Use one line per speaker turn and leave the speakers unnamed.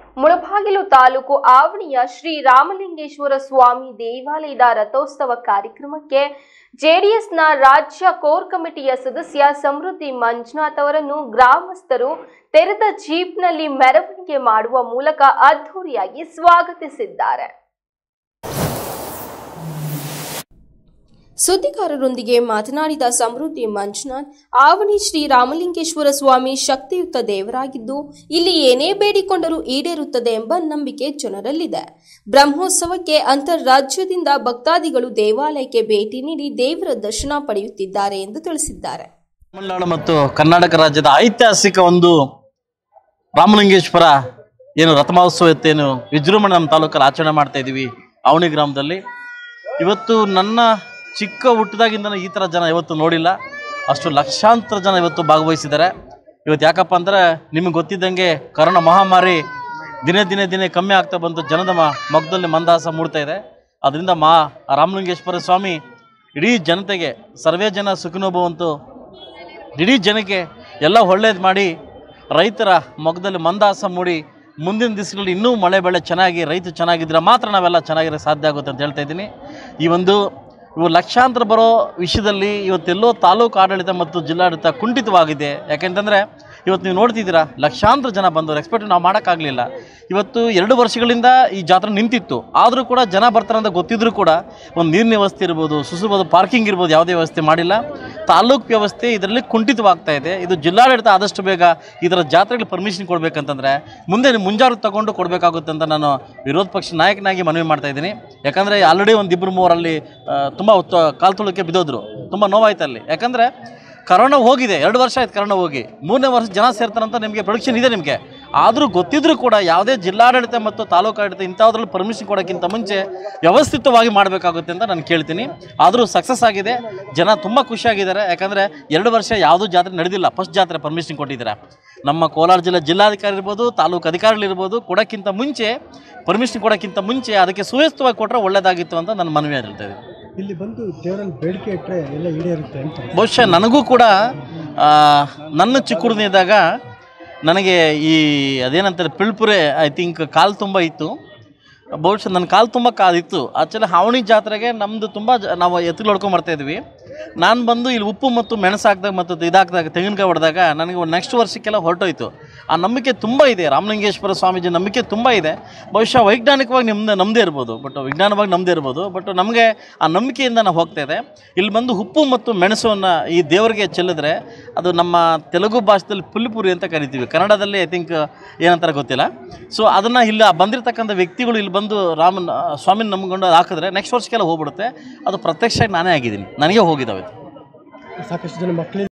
ಮುಳಬಾಗಿಲು ತಾಲೂಕು ಆವಣಿಯ ಶ್ರೀ ರಾಮಲಿಂಗೇಶ್ವರ ಸ್ವಾಮಿ ದೇವಾಲಯದ ರಥೋತ್ಸವ ಕಾರ್ಯಕ್ರಮಕ್ಕೆ ಜೆಡಿಎಸ್ನ ರಾಜ್ಯ ಕೋರ್ ಕಮಿಟಿಯ ಸದಸ್ಯ ಸಮೃದ್ಧಿ ಮಂಜುನಾಥ್ ಅವರನ್ನು ಗ್ರಾಮಸ್ಥರು ತೆರೆದ ಜೀಪ್ನಲ್ಲಿ ಮೆರವಣಿಗೆ ಮಾಡುವ ಮೂಲಕ ಅದ್ಧೂರಿಯಾಗಿ ಸ್ವಾಗತಿಸಿದ್ದಾರೆ ಸುದ್ದಿಗಾರರೊಂದಿಗೆ ಮಾತನಾಡಿದ ಸಮೃದ್ಧಿ ಮಂಜುನಾಥ್ ಆವಣಿ ಶ್ರೀ ರಾಮಲಿಂಗೇಶ್ವರ ಸ್ವಾಮಿ ಶಕ್ತಿಯುತ ದೇವರಾಗಿದ್ದು ಇಲ್ಲಿ ಏನೇ ಬೇಡಿಕೊಂಡರೂ ಈಡೇರುತ್ತದೆ ಎಂಬ ನಂಬಿಕೆ ಜನರಲ್ಲಿದೆ ಬ್ರಹ್ಮೋತ್ಸವಕ್ಕೆ ಅಂತಾರಾಜ್ಯದಿಂದ ಭಕ್ತಾದಿಗಳು ದೇವಾಲಯಕ್ಕೆ ಭೇಟಿ ನೀಡಿ ದೇವರ ದರ್ಶನ ಪಡೆಯುತ್ತಿದ್ದಾರೆ ಎಂದು ತಿಳಿಸಿದ್ದಾರೆ
ತಮಿಳುನಾಡು ಮತ್ತು ಕರ್ನಾಟಕ ರಾಜ್ಯದ ಐತಿಹಾಸಿಕ ಒಂದು ರಾಮಲಿಂಗೇಶ್ವರ ಏನು ರಥಮಹೋತ್ಸವ ಇತ್ತೇನು ವಿಜೃಂಭಣೆ ನಮ್ಮ ತಾಲೂಕಲ್ಲಿ ಆಚರಣೆ ಮಾಡ್ತಾ ಇದ್ದೀವಿ ಅವನಿ ಗ್ರಾಮದಲ್ಲಿ ಇವತ್ತು ನನ್ನ ಚಿಕ್ಕ ಹುಟ್ಟಿದಾಗಿಂದ ಈ ಥರ ಜನ ಇವತ್ತು ನೋಡಿಲ್ಲ ಅಷ್ಟು ಲಕ್ಷಾಂತರ ಜನ ಇವತ್ತು ಭಾಗವಹಿಸಿದ್ದಾರೆ ಇವತ್ತು ಯಾಕಪ್ಪ ಅಂದರೆ ನಿಮಗೆ ಗೊತ್ತಿದ್ದಂಗೆ ಕರೋನಾ ಮಹಾಮಾರಿ ದಿನೇ ದಿನೇ ದಿನೇ ಕಮ್ಮಿ ಆಗ್ತಾ ಬಂತು ಜನದ ಮ ಮೊಗದಲ್ಲಿ ಮಂದಹಾಸ ಮೂಡ್ತಾ ಇದೆ ಅದರಿಂದ ಮಾ ರಾಮಲಿಂಗೇಶ್ವರ ಸ್ವಾಮಿ ಇಡೀ ಜನತೆಗೆ ಸರ್ವೇ ಜನ ಸುಖಿನೋಭವಂತು ಇಡೀ ಜನಕ್ಕೆ ಎಲ್ಲ ಒಳ್ಳೇದು ಮಾಡಿ ರೈತರ ಮೊಗದಲ್ಲಿ ಮಂದಹಾಸ ಮೂಡಿ ಮುಂದಿನ ದಿವಸಗಳಲ್ಲಿ ಇನ್ನೂ ಮಳೆ ಬೆಳೆ ಚೆನ್ನಾಗಿ ರೈತ ಚೆನ್ನಾಗಿದ್ರೆ ಮಾತ್ರ ನಾವೆಲ್ಲ ಚೆನ್ನಾಗಿರೋ ಸಾಧ್ಯ ಆಗುತ್ತೆ ಅಂತ ಹೇಳ್ತಾ ಇದ್ದೀನಿ ಈ ಒಂದು ಇವು ಲಕ್ಷಾಂತರ ಬರೋ ವಿಷಯದಲ್ಲಿ ಇವತ್ತೆಲ್ಲೋ ತಾಲೂಕು ಆಡಳಿತ ಮತ್ತು ಜಿಲ್ಲಾಡಳಿತ ಕುಂಠಿತವಾಗಿದೆ ಯಾಕೆಂತಂದರೆ ಇವತ್ತು ನೀವು ನೋಡ್ತಿದ್ದೀರಾ ಲಕ್ಷಾಂತರ ಜನ ಬಂದವರು ಎಕ್ಸ್ಪೆಕ್ಟ್ ನಾವು ಮಾಡೋಕ್ಕಾಗಲಿಲ್ಲ ಇವತ್ತು ಎರಡು ವರ್ಷಗಳಿಂದ ಈ ಜಾತ್ರೆ ನಿಂತಿತ್ತು ಆದರೂ ಕೂಡ ಜನ ಬರ್ತಾರೆ ಅಂತ ಗೊತ್ತಿದ್ರೂ ಕೂಡ ಒಂದು ನೀರಿನ ವ್ಯವಸ್ಥೆ ಇರ್ಬೋದು ಸುಸುಬೋದು ಪಾರ್ಕಿಂಗ್ ಇರ್ಬೋದು ಯಾವುದೇ ವ್ಯವಸ್ಥೆ ಮಾಡಿಲ್ಲ ತಾಲೂಕು ವ್ಯವಸ್ಥೆ ಇದರಲ್ಲಿ ಕುಂಠಿತವಾಗ್ತಾ ಇದೆ ಇದು ಜಿಲ್ಲಾಡಳಿತ ಆದಷ್ಟು ಬೇಗ ಇದರ ಜಾತ್ರೆಗೆ ಪರ್ಮಿಷನ್ ಕೊಡಬೇಕಂತಂದರೆ ಮುಂದೆ ನೀವು ಮುಂಜಾಗ್ರತೆ ತಗೊಂಡು ಕೊಡಬೇಕಾಗುತ್ತೆ ಅಂತ ನಾನು ವಿರೋಧ ಪಕ್ಷ ನಾಯಕನಾಗಿ ಮನವಿ ಮಾಡ್ತಾ ಇದ್ದೀನಿ ಯಾಕಂದರೆ ಆಲ್ರೆಡಿ ಒಂದು ಇಬ್ಬರು ಮೂವರಲ್ಲಿ ತುಂಬ ಕಾಲು ತುಳಕ್ಕೆ ಬಿದ್ದೋದ್ರು ತುಂಬ ನೋವಾಯ್ತು ಅಲ್ಲಿ ಯಾಕಂದರೆ ಕರೋನಾ ಹೋಗಿದೆ ಎರಡು ವರ್ಷ ಆಯ್ತು ಕರೋನಾ ಹೋಗಿ ಮೂರನೇ ವರ್ಷ ಜನ ಸೇರ್ತಾರಂತ ನಿಮಗೆ ಪ್ರೊಡಿಕ್ಷನ್ ಇದೆ ನಿಮಗೆ ಆದರೂ ಗೊತ್ತಿದ್ರೂ ಕೂಡ ಯಾವುದೇ ಜಿಲ್ಲಾಡಳಿತ ಮತ್ತು ತಾಲೂಕು ಆಡಳಿತ ಇಂಥದ್ರಲ್ಲಿ ಪರ್ಮಿಷನ್ ಕೊಡೋಕ್ಕಿಂತ ಮುಂಚೆ ವ್ಯವಸ್ಥಿತವಾಗಿ ಮಾಡಬೇಕಾಗುತ್ತೆ ಅಂತ ನಾನು ಕೇಳ್ತೀನಿ ಆದರೂ ಸಕ್ಸಸ್ ಆಗಿದೆ ಜನ ತುಂಬ ಖುಷಿಯಾಗಿದ್ದಾರೆ ಯಾಕಂದರೆ ಎರಡು ವರ್ಷ ಯಾವುದೂ ಜಾತ್ರೆ ನಡೆದಿಲ್ಲ ಫಸ್ಟ್ ಜಾತ್ರೆ ಪರ್ಮಿಷನ್ ಕೊಟ್ಟಿದ್ದಾರೆ ನಮ್ಮ ಕೋಲಾರ ಜಿಲ್ಲೆ ಜಿಲ್ಲಾಧಿಕಾರಿ ಇರ್ಬೋದು ತಾಲೂಕು ಅಧಿಕಾರಿಗಳಿರ್ಬೋದು ಕೊಡೋಕ್ಕಿಂತ ಮುಂಚೆ ಪರ್ಮಿಷನ್ ಕೊಡೋಕ್ಕಿಂತ ಮುಂಚೆ ಅದಕ್ಕೆ ಸುವ್ಯವಸ್ಥಿತವಾಗಿ ಕೊಟ್ಟರೆ ಒಳ್ಳೆಯದಾಗಿತ್ತು ಅಂತ ನನ್ನ ಮನವಿ ಹೇಳ್ತಾ ಇದ್ದೀನಿ
ಇಲ್ಲಿ ಬಂದು ದೇವರಲ್ಲಿ ಬೇಡಿಕೆ ಇಟ್ಟರೆ ಎಲ್ಲ ಈಡೇರುತ್ತೆ ಅಂತ
ಬಹುಶಃ ನನಗೂ ಕೂಡ ಆ, ನನ್ನ ಚಿಕ್ಕ ಹುಡುಗನಿದ್ದಾಗ ನನಗೆ ಈ ಅದೇನಂತಾರೆ ಪಿಳ್ಪುರೆ ಐ ಥಿಂಕ್ ಕಾಲು ತುಂಬ ಇತ್ತು ಬಹುಶಃ ನನ್ನ ಕಾಲು ತುಂಬ ಕಾಲಿತ್ತು ಆ್ಯಕ್ಚುಲಿ ಹಾವಣಿ ಜಾತ್ರೆಗೆ ನಮ್ಮದು ತುಂಬ ಜ ನಾವು ಎತ್ತುಗಳು ಹೊಡ್ಕೊಂಡ್ ಬರ್ತಾ ಇದ್ವಿ ನಾನು ಬಂದು ಇಲ್ಲಿ ಉಪ್ಪು ಮತ್ತು ಮೆಣಸು ಹಾಕಿದಾಗ ಮತ್ತು ಇದಾಕಿದಾಗ ತೆಂಗಿನಕಾಯಿ ಹೊಡೆದಾಗ ನನಗೆ ನೆಕ್ಸ್ಟ್ ವರ್ಷಕ್ಕೆಲ್ಲ ಹೊರಟೋಯ್ತು ಆ ನಂಬಿಕೆ ತುಂಬ ಇದೆ ರಾಮಲಿಂಗೇಶ್ವರ ಸ್ವಾಮೀಜಿ ನಂಬಿಕೆ ತುಂಬ ಇದೆ ಬಹುಶಃ ವೈಜ್ಞಾನಿಕವಾಗಿ ನಿಮ್ದು ನಮ್ಮದೇ ಇರ್ಬೋದು ಬಟ್ ವಿಜ್ಞಾನವಾಗಿ ನಮ್ಮದೇ ಇರ್ಬೋದು ಬಟ್ ನಮಗೆ ಆ ನಂಬಿಕೆಯಿಂದ ನಾವು ಹೋಗ್ತಾ ಇದೆ ಇಲ್ಲಿ ಬಂದು ಉಪ್ಪು ಮತ್ತು ಮೆಣಸನ್ನು ಈ ದೇವರಿಗೆ ಚೆಲ್ಲಿದ್ರೆ ಅದು ನಮ್ಮ ತೆಲುಗು ಭಾಷೆದಲ್ಲಿ ಪುಲ್ಪುರಿ ಅಂತ ಕರಿತೀವಿ ಕನ್ನಡದಲ್ಲಿ ಐ ಥಿಂಕ್ ಏನಂತಾರೆ ಗೊತ್ತಿಲ್ಲ ಸೊ ಅದನ್ನು ಇಲ್ಲಿ ಬಂದಿರತಕ್ಕಂಥ ವ್ಯಕ್ತಿಗಳು ಇಲ್ಲಿ ಬಂದು ರಾಮನ ಸ್ವಾಮಿನ ನಂಬಿಕೊಂಡು ಅದು ಹಾಕಿದ್ರೆ ನೆಕ್ಸ್ಟ್ ವರ್ಷಕ್ಕೆಲ್ಲ ಹೋಗ್ಬಿಡುತ್ತೆ ಅದು ಪ್ರತ್ಯಕ್ಷ ನಾನೇ ಆಗಿದ್ದೀನಿ ನನಗೆ ಹೋಗಿದ್ದಾವೆ
ಸಾಕಷ್ಟು ಜನ ಮಕ್ಕಳಿಗೆ